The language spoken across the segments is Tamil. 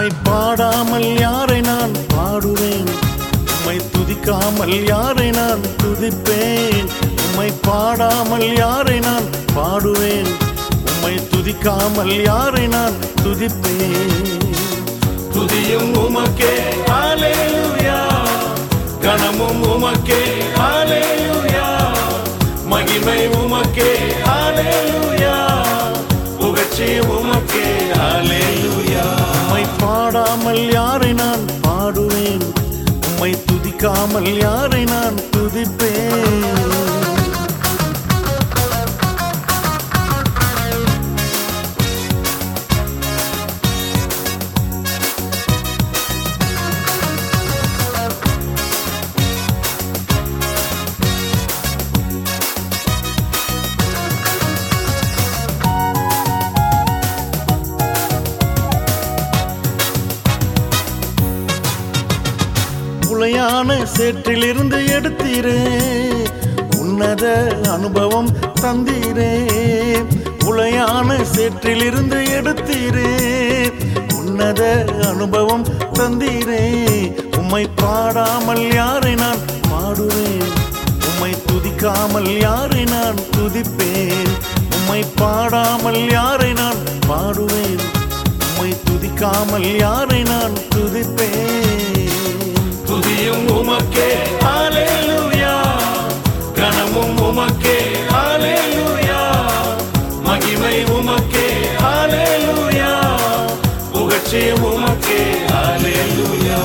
உம்மை பாடாமல் யாரை நான் பாடுவேன் உம்மை துதிக்காமல் யாரை நான் துதிப்பேன் உம்மை பாடாமல் யாரை நான் பாடுவேன் உம்மை துதிக்காமல் யாரை நான் துதிப்பேன் துதியும் உமக்கே ஹalleluya கணமும் உமக்கே ஹalleluya மகிமை உமக்கே ஹalleluya புகழ்ச்சி உமக்கே ஹalleluya உம்மை பாடாமல் யாரை நான் பாடுவேன் உம்மை துதிக்காமல் யாரை நான் துதிப்பேன் உளையான சேற்றிலிருந்து எடுத்தீரே உன்னத அனுபவம் தந்தீரே உளையான சேற்றிலிருந்து எடுத்தீரே உன்னத அனுபவம் தந்தீரே உம்மை பாடாமல் யாரை நான் பாடுவேன் உம்மை துதிக்காமல் யாரை நான் துதிப்பேன் உம்மை பாடாமல் யாரை நான் பாடுவேன் உம்மை துதிக்காமல் யாரை நான் துதிப்பேன் துதியும் உமக்கே ஹalleluya கனமும் உமக்கே ஹalleluya மகிமை உமக்கே ஹalleluya புகழ்ச்சி உமக்கே ஹalleluya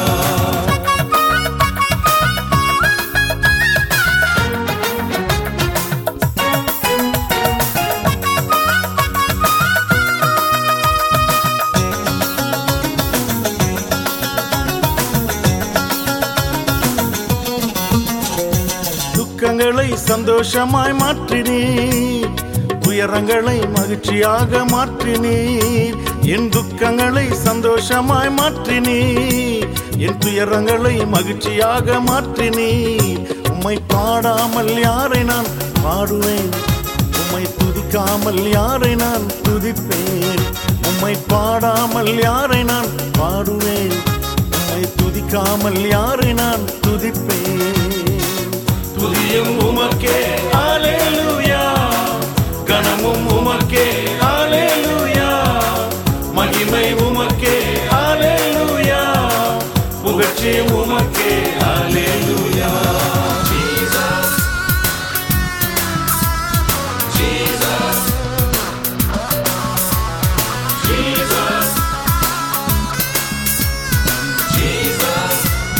துக்கங்களை சந்தோஷமாய் மாற்றினீர் துயரங்களை மகிழ்ச்சியாக மாற்றினீர் என் துக்கங்களை சந்தோஷமாய் மாற்றினீர் என் துயரங்களை மகிழ்ச்சியாக மாற்றினீர் உம்மை பாடாமல் யாரை நான் பாடுவேன் உம்மை துதிக்காமல் யாரை நான் துதிப்பேன் உம்மை பாடாமல் யாரை நான் பாடுவேன் உம்மை துதிக்காமல் யாரை நான் துதிப்பேன் துதியும் உமக்கே ஹalleluya கனமும் உமக்கே ஹalleluya மகிமை உமக்கே ஹalleluya புகழ்ச்சி உமக்கே ஹalleluya Jesus Jesus Jesus Jesus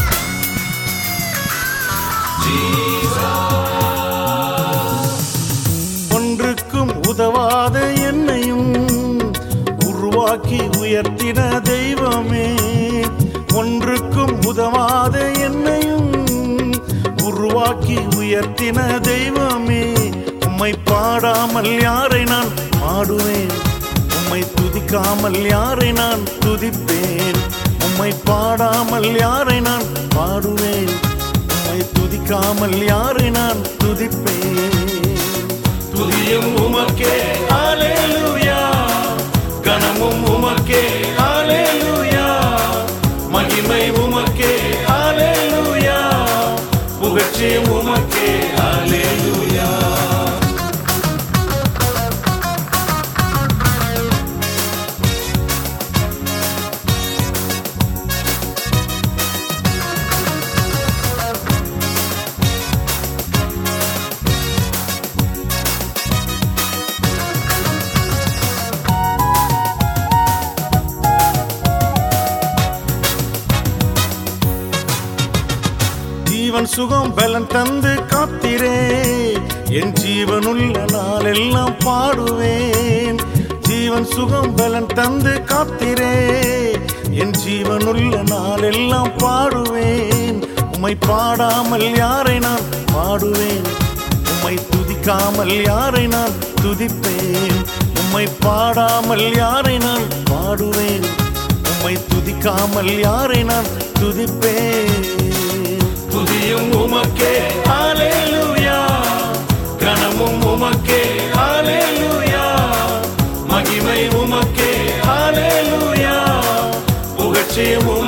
ஒன்றுக்கும் உதவாத என்னையும் உருவாக்கி உயர்த்தின தெய்வமே ஒன்றுக்கும் உதவாத என்னையும் உருவாக்கி உயர்த்தின தெய்வமே உம்மை பாடாமல் யாரை நான் பாடுவேன் உம்மை துதிக்காமல் யாரை நான் துதிப்பேன் உம்மை பாடாமல் யாரை நான் பாடுவேன் உம்மை துதிக்காமல் யாரை நான் துதிப்பேன் துதியும் உமக்கே ஹalleluya கனமும் உமக்கே ஹalleluya மகிமை உமக்கே ஹalleluya புகழ்ச்சி உமக்கே ஹalleluya ஜீவன் சுகம் பலன் தந்து காத்திரே என் ஜீவனுள்ள நாளெல்லாம் பாடுவேன் ஜீவன் சுகம் பலன் தந்து காத்திரே என் ஜீவனுள்ள நாளெல்லாம் பாடுவேன் உம்மை பாடாமல் யாரை நான் பாடுவேன் உம்மை துதிக்காமல் யாரை நான் துதிப்பேன் உம்மை பாடாமல் யாரை நான் பாடுவேன் உம்மை துதிக்காமல் யாரை நான் துதிப்பேன் துதியும் உமக்கே ஹalleluya கனமும் உமக்கே ஹalleluya மகிமை உமக்கே ஹalleluya புகழ்ச்சி நிச்சயமோ